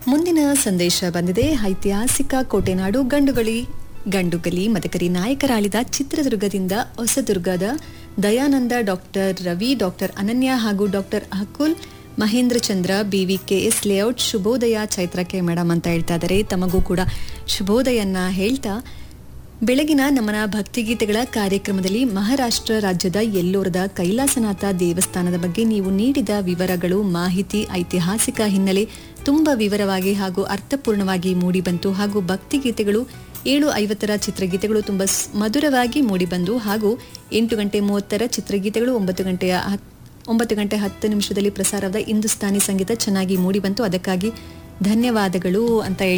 ಮುಂದಿನ ಸಂದೇಶ ಬಂದಿದೆ ಐತಿಹಾಸಿಕ ಕೋಟೆನಾಡು ಗಂಡುಗಳಿ ಗಂಡುಗಲಿ ಮದಕರಿ ನಾಯಕರಾಳಿದ ಚಿತ್ರದುರ್ಗದಿಂದ ಹೊಸದುರ್ಗದ ದಯಾನಂದ ಡಾಕ್ಟರ್ ರವಿ ಡಾಕ್ಟರ್ ಅನನ್ಯ ಹಾಗೂ doctor Akul Mahendra Chandra BV KS layout ಶುಭೋದಯ ಚೈತ್ರಕ್ಕೆ ಮೇಡಮ್ ಅಂತ ಹೇಳ್ತಾ ಇದ್ದಾರೆ ತಮಗೂ ಕೂಡ ಶುಭೋದಯನ್ನ ಹೇಳ್ತಾ ಬೆಳಗಿನ ನಮನ ಭಕ್ತಿಗೀತೆಗಳ ಕಾರ್ಯಕ್ರಮದಲ್ಲಿ ಮಹಾರಾಷ್ಟ್ರ ರಾಜ್ಯದ ಎಲ್ಲೋರದ ಕೈಲಾಸನಾಥ ದೇವಸ್ಥಾನದ ಬಗ್ಗೆ ನೀವು ನೀಡಿದ ವಿವರಗಳು ಮಾಹಿತಿ ಐತಿಹಾಸಿಕ ಹಿನ್ನೆಲೆ ತುಂಬ ವಿವರವಾಗಿ ಹಾಗೂ ಅರ್ಥಪೂರ್ಣವಾಗಿ ಮೂಡಿಬಂತು ಹಾಗೂ ಭಕ್ತಿಗೀತೆಗಳು ಏಳು ಐವತ್ತರ ಚಿತ್ರಗೀತೆಗಳು ತುಂಬ ಸ್- ಮಧುರವಾಗಿ ಮೂಡಿಬಂದು ಹಾಗೂ ಎಂಟು ಗಂಟೆ ಮೂವತ್ತರ ಚಿತ್ರಗೀತೆಗಳು ಒಂಬತ್ತು ಗಂಟೆಯ ಹತ್- ಒಂಬತ್ತು ಗಂಟೆ ಹತ್ತು ನಿಮಿಷದಲ್ಲಿ ಪ್ರಸಾರವಾದ ಹಿಂದೂಸ್ತಾನಿ ಸಂಗೀತ ಚೆನ್ನಾಗಿ ಮೂಡಿಬಂತು ಅದಕ್ಕಾಗಿ ಧನ್ಯವಾದಗಳು ಅಂತ